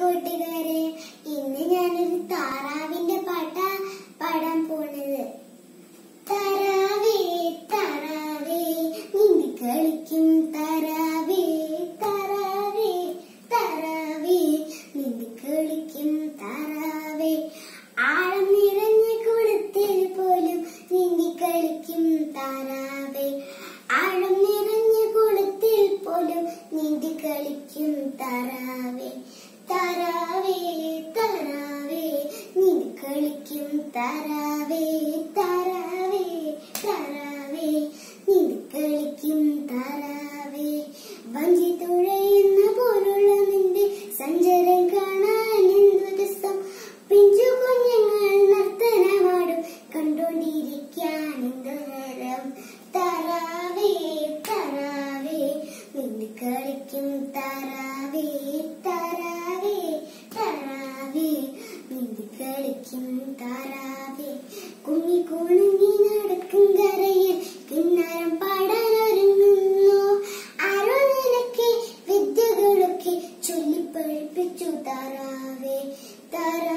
കൂട്ടുകാരെ ഇന്ന് ഞാനൊരു താറാവിന്റെ പാട്ട പാടാൻ പോണത് താറാവേ താറാവേ നീന്തി കളിക്കും താറാവേ താറാവേ താറാവേ നീന്തി കളിക്കും താറാവേ ആഴം നിറഞ്ഞ കുളത്തിൽ പോലും നീന്തി കളിക്കും താറാവേ ആഴം നിറഞ്ഞ കുളത്തിൽ പോലും നീന്തി കളിക്കും താറാവേ താറാവേ താറാവേ നീന്തി കളിക്കും താറാവേ താറാവേ താറാവേ നീന്തി കളിക്കും താറാവേ വഞ്ചി തുഴയുന്ന പോലുള്ള നിന്റെ സഞ്ചരം കാണാൻ എന്തു രസം പിഞ്ചു കുഞ്ഞുങ്ങൾ നർത്തനമാടും കണ്ടോണ്ടിരിക്കാൻ എന്തു നേരം താറാവേ താറാവേ നീന്തി കളിക്കും താറാവേ താറാവേ താറാവേ നീന്തി കളിക്കും താറാവേ കുഞ്ഞി കുണുങ്ങി നടക്കും കരയിൽ കിന്നാരം പാടാൻ ഒരുങ്ങുന്നു ആരോ നിനക്ക് വിദ്യകളൊക്കെ ചൊല്ലിപ്പഴിപ്പിച്ചു താറാവേ താറാ